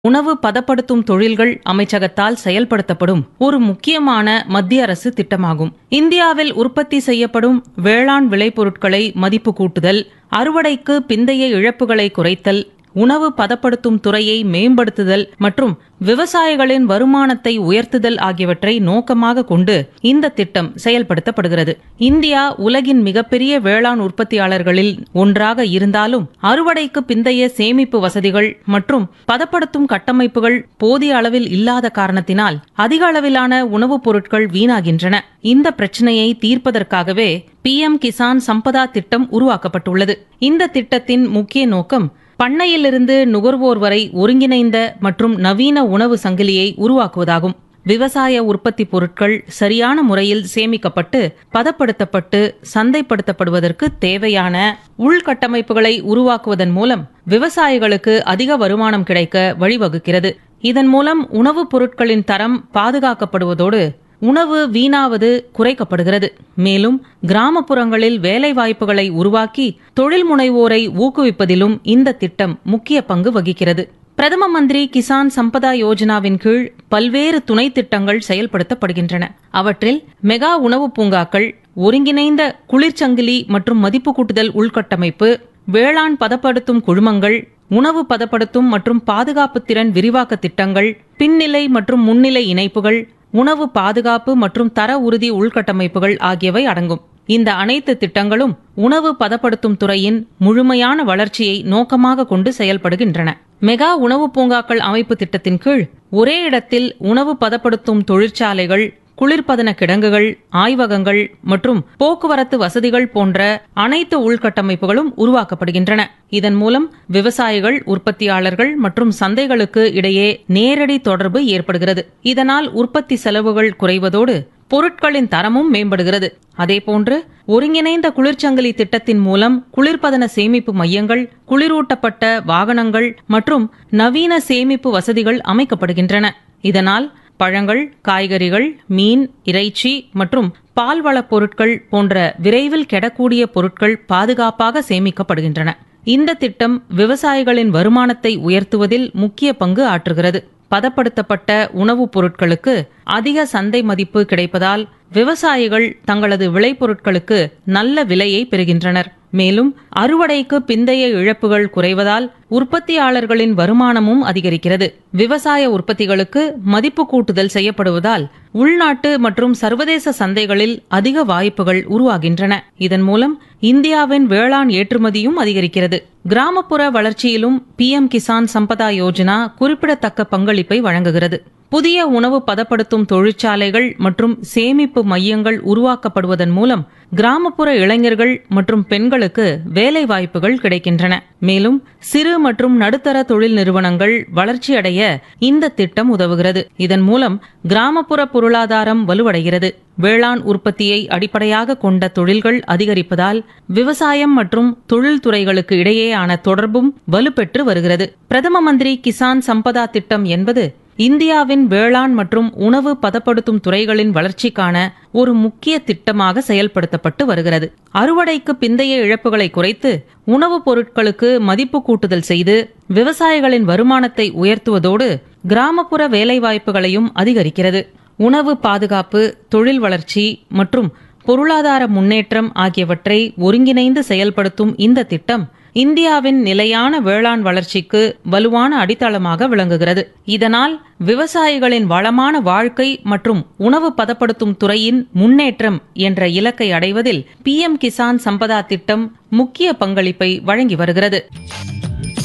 உணவு பதப்படுத்தும் தொழில்கள் அமைச்சகத்தால் செயல்படுத்தப்படும் ஒரு முக்கியமான மத்திய அரசு திட்டமாகும் இந்தியாவில் உற்பத்தி செய்யப்படும் வேளாண் விளைபொருட்களை மதிப்பு கூட்டுதல் அறுவடைக்கு பிந்தைய இழப்புகளை குறைத்தல் உணவு பதப்படுத்தும் துறையை மேம்படுத்துதல் மற்றும் விவசாயிகளின் வருமானத்தை உயர்த்துதல் ஆகியவற்றை நோக்கமாக கொண்டு இந்த திட்டம் செயல்படுத்தப்படுகிறது இந்தியா உலகின் மிகப்பெரிய வேளாண் உற்பத்தியாளர்களில் ஒன்றாக இருந்தாலும் அறுவடைக்கு பிந்தைய சேமிப்பு வசதிகள் மற்றும் பதப்படுத்தும் கட்டமைப்புகள் போதிய அளவில் இல்லாத காரணத்தினால் அதிக அளவிலான உணவுப் பொருட்கள் வீணாகின்றன இந்த பிரச்சனையை தீர்ப்பதற்காகவே பிஎம் கிசான் சம்பதா திட்டம் உருவாக்கப்பட்டுள்ளது இந்த திட்டத்தின் முக்கிய நோக்கம் பண்ணையிலிருந்து நுகர்வோர் வரை ஒருங்கிணைந்த மற்றும் நவீன உணவு சங்கிலியை உருவாக்குவதாகும் விவசாய உற்பத்தி பொருட்கள் சரியான முறையில் சேமிக்கப்பட்டு பதப்படுத்தப்பட்டு சந்தைப்படுத்தப்படுவதற்கு தேவையான உள்கட்டமைப்புகளை உருவாக்குவதன் மூலம் விவசாயிகளுக்கு அதிக வருமானம் கிடைக்க வழிவகுக்கிறது இதன் மூலம் உணவுப் பொருட்களின் தரம் பாதுகாக்கப்படுவதோடு உணவு வீணாவது குறைக்கப்படுகிறது மேலும் கிராமப்புறங்களில் வேலைவாய்ப்புகளை உருவாக்கி தொழில் முனைவோரை ஊக்குவிப்பதிலும் இந்த திட்டம் முக்கிய பங்கு வகிக்கிறது பிரதம மந்திரி கிசான் சம்பதா யோஜனாவின் கீழ் பல்வேறு துணை திட்டங்கள் செயல்படுத்தப்படுகின்றன அவற்றில் மெகா உணவு பூங்காக்கள் ஒருங்கிணைந்த குளிர்ச்சங்கிலி மற்றும் மதிப்பு கூட்டுதல் உள்கட்டமைப்பு வேளாண் பதப்படுத்தும் குழுமங்கள் உணவு பதப்படுத்தும் மற்றும் பாதுகாப்பு திறன் விரிவாக்க திட்டங்கள் பின்னிலை மற்றும் முன்னிலை இணைப்புகள் உணவு பாதுகாப்பு மற்றும் தர உறுதி உள்கட்டமைப்புகள் ஆகியவை அடங்கும் இந்த அனைத்து திட்டங்களும் உணவு பதப்படுத்தும் துறையின் முழுமையான வளர்ச்சியை நோக்கமாக கொண்டு செயல்படுகின்றன மெகா உணவு பூங்காக்கள் அமைப்பு திட்டத்தின் கீழ் ஒரே இடத்தில் உணவு பதப்படுத்தும் தொழிற்சாலைகள் குளிர்பதன கிடங்குகள் ஆய்வகங்கள் மற்றும் போக்குவரத்து வசதிகள் போன்ற அனைத்து உள்கட்டமைப்புகளும் உருவாக்கப்படுகின்றன இதன் மூலம் விவசாயிகள் உற்பத்தியாளர்கள் மற்றும் சந்தைகளுக்கு இடையே நேரடி தொடர்பு ஏற்படுகிறது இதனால் உற்பத்தி செலவுகள் குறைவதோடு பொருட்களின் தரமும் மேம்படுகிறது அதேபோன்று ஒருங்கிணைந்த குளிர்ச்சங்கிலி திட்டத்தின் மூலம் குளிர்பதன சேமிப்பு மையங்கள் குளிரூட்டப்பட்ட வாகனங்கள் மற்றும் நவீன சேமிப்பு வசதிகள் அமைக்கப்படுகின்றன இதனால் பழங்கள் காய்கறிகள் மீன் இறைச்சி மற்றும் பால்வளப் பொருட்கள் போன்ற விரைவில் கெடக்கூடிய பொருட்கள் பாதுகாப்பாக சேமிக்கப்படுகின்றன இந்த திட்டம் விவசாயிகளின் வருமானத்தை உயர்த்துவதில் முக்கிய பங்கு ஆற்றுகிறது பதப்படுத்தப்பட்ட உணவுப் பொருட்களுக்கு அதிக சந்தை மதிப்பு கிடைப்பதால் விவசாயிகள் தங்களது விளைபொருட்களுக்கு நல்ல விலையை பெறுகின்றனர் மேலும் அறுவடைக்கு பிந்தைய இழப்புகள் குறைவதால் உற்பத்தியாளர்களின் வருமானமும் அதிகரிக்கிறது விவசாய உற்பத்திகளுக்கு மதிப்பு கூட்டுதல் செய்யப்படுவதால் உள்நாட்டு மற்றும் சர்வதேச சந்தைகளில் அதிக வாய்ப்புகள் உருவாகின்றன இதன் மூலம் இந்தியாவின் வேளாண் ஏற்றுமதியும் அதிகரிக்கிறது கிராமப்புற வளர்ச்சியிலும் பிஎம் கிசான் சம்பதா யோஜனா குறிப்பிடத்தக்க பங்களிப்பை வழங்குகிறது புதிய உணவு பதப்படுத்தும் தொழிற்சாலைகள் மற்றும் சேமிப்பு மையங்கள் உருவாக்கப்படுவதன் மூலம் கிராமப்புற இளைஞர்கள் மற்றும் பெண்களுக்கு வேலை வாய்ப்புகள் கிடைக்கின்றன மேலும் சிறு மற்றும் நடுத்தர தொழில் நிறுவனங்கள் வளர்ச்சியடைய இந்த திட்டம் உதவுகிறது இதன் மூலம் கிராமப்புற பொருளாதாரம் வலுவடைகிறது வேளாண் உற்பத்தியை அடிப்படையாக கொண்ட தொழில்கள் அதிகரிப்பதால் விவசாயம் மற்றும் தொழில்துறைகளுக்கு இடையேயான தொடர்பும் வலுப்பெற்று வருகிறது பிரதம மந்திரி கிசான் சம்பதா திட்டம் என்பது இந்தியாவின் வேளாண் மற்றும் உணவு பதப்படுத்தும் துறைகளின் வளர்ச்சிக்கான ஒரு முக்கிய திட்டமாக செயல்படுத்தப்பட்டு வருகிறது அறுவடைக்கு பிந்தைய இழப்புகளை குறைத்து உணவுப் பொருட்களுக்கு மதிப்பு கூட்டுதல் செய்து விவசாயிகளின் வருமானத்தை உயர்த்துவதோடு கிராமப்புற வேலைவாய்ப்புகளையும் அதிகரிக்கிறது உணவு பாதுகாப்பு தொழில் வளர்ச்சி மற்றும் பொருளாதார முன்னேற்றம் ஆகியவற்றை ஒருங்கிணைந்து செயல்படுத்தும் இந்த திட்டம் இந்தியாவின் நிலையான வேளாண் வளர்ச்சிக்கு வலுவான அடித்தளமாக விளங்குகிறது இதனால் விவசாயிகளின் வளமான வாழ்க்கை மற்றும் உணவு பதப்படுத்தும் துறையின் முன்னேற்றம் என்ற இலக்கை அடைவதில் பிஎம் கிசான் சம்பதா திட்டம் முக்கிய பங்களிப்பை வழங்கி வருகிறது